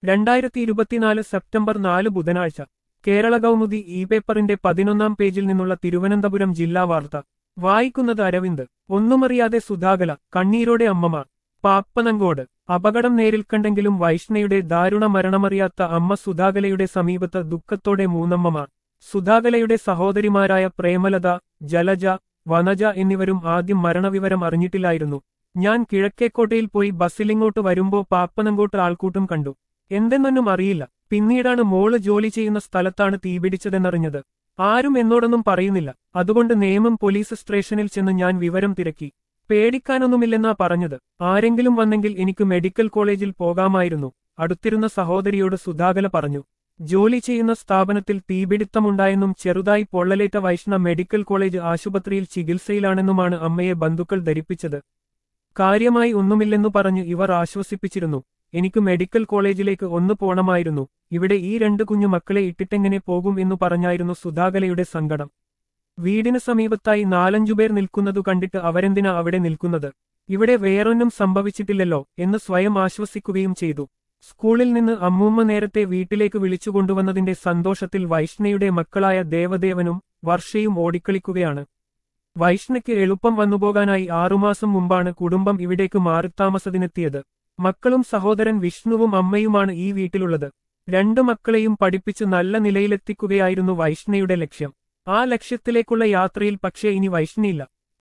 രണ്ടായിരത്തി ഇരുപത്തിനാല് സെപ്റ്റംബർ നാല് ബുധനാഴ്ച കേരള കൗമുദി ഇ പേപ്പറിന്റെ പതിനൊന്നാം പേജിൽ നിന്നുള്ള തിരുവനന്തപുരം ജില്ലാ വാർത്ത വായിക്കുന്നത് അരവിന്ദ് ഒന്നുമറിയാതെ സുധാകല കണ്ണീരോടെ അമ്മമാർ പാപ്പനങ്കോട് അപകടം നേരിൽ കണ്ടെങ്കിലും വൈഷ്ണയുടെ ദാരുണ മരണമറിയാത്ത അമ്മ സുധാകലയുടെ സമീപത്ത് ദുഃഖത്തോടെ മൂന്നമ്മമാർ സുധാകലയുടെ സഹോദരിമാരായ പ്രേമലത ജലജ വനജ എന്നിവരും ആദ്യം മരണവിവരം അറിഞ്ഞിട്ടില്ലായിരുന്നു ഞാൻ കിഴക്കേക്കോട്ടയിൽ പോയി ബസ്സിലിങ്ങോട്ട് വരുമ്പോ പാപ്പനങ്കോട്ട് ആൾക്കൂട്ടം കണ്ടു എന്തെന്നൊന്നും അറിയില്ല പിന്നീടാണ് മോള് ജോലി ചെയ്യുന്ന സ്ഥലത്താണ് തീപിടിച്ചതെന്നറിഞ്ഞത് ആരും എന്നോടൊന്നും പറയുന്നില്ല അതുകൊണ്ട് നേമം പോലീസ് സ്റ്റേഷനിൽ ചെന്ന് ഞാൻ വിവരം തിരക്കി പേടിക്കാനൊന്നുമില്ലെന്നാ പറഞ്ഞത് ആരെങ്കിലും വന്നെങ്കിൽ എനിക്ക് മെഡിക്കൽ കോളേജിൽ പോകാമായിരുന്നു അടുത്തിരുന്ന സഹോദരിയോട് സുധാകല പറഞ്ഞു ജോലി ചെയ്യുന്ന സ്ഥാപനത്തിൽ തീപിടുത്തമുണ്ടായെന്നും ചെറുതായി പൊള്ളലേറ്റ വൈഷ്ണ മെഡിക്കൽ കോളേജ് ആശുപത്രിയിൽ ചികിത്സയിലാണെന്നുമാണ് അമ്മയെ ബന്ധുക്കൾ ധരിപ്പിച്ചത് കാര്യമായി ഒന്നുമില്ലെന്നു പറഞ്ഞ് ഇവർ ആശ്വസിപ്പിച്ചിരുന്നു എനിക്ക് മെഡിക്കൽ കോളേജിലേക്ക് ഒന്ന് പോണമായിരുന്നു ഇവിടെ ഈ രണ്ട് കുഞ്ഞു മക്കളെ ഇട്ടിട്ടെങ്ങനെ പോകും എന്നു പറഞ്ഞായിരുന്നു സുധാകലയുടെ സങ്കടം വീടിന് സമീപത്തായി നാലഞ്ചുപേർ നിൽക്കുന്നതു കണ്ടിട്ട് അവരെന്തിനാ അവിടെ നിൽക്കുന്നത് ഇവിടെ വേറൊന്നും സംഭവിച്ചിട്ടില്ലല്ലോ എന്ന് സ്വയം ആശ്വസിക്കുകയും ചെയ്തു സ്കൂളിൽ നിന്ന് അമ്മൂമ്മ നേരത്തെ വീട്ടിലേക്ക് വിളിച്ചുകൊണ്ടുവന്നതിന്റെ സന്തോഷത്തിൽ വൈഷ്ണയുടെ മക്കളായ ദേവദേവനും വർഷയും ഓടിക്കളിക്കുകയാണ് വൈഷ്ണയ്ക്ക് എളുപ്പം വന്നുപോകാനായി ആറുമാസം മുമ്പാണ് കുടുംബം ഇവിടേക്ക് മാറിത്താമസത്തിനെത്തിയത് മക്കളും സഹോദരൻ വിഷ്ണുവും അമ്മയുമാണ് ഈ വീട്ടിലുള്ളത് രണ്ടു മക്കളെയും പഠിപ്പിച്ച് നല്ല നിലയിലെത്തിക്കുകയായിരുന്നു വൈഷ്ണയുടെ ലക്ഷ്യം ആ ലക്ഷ്യത്തിലേക്കുള്ള യാത്രയിൽ പക്ഷേ ഇനി വൈഷ്ണയില്ല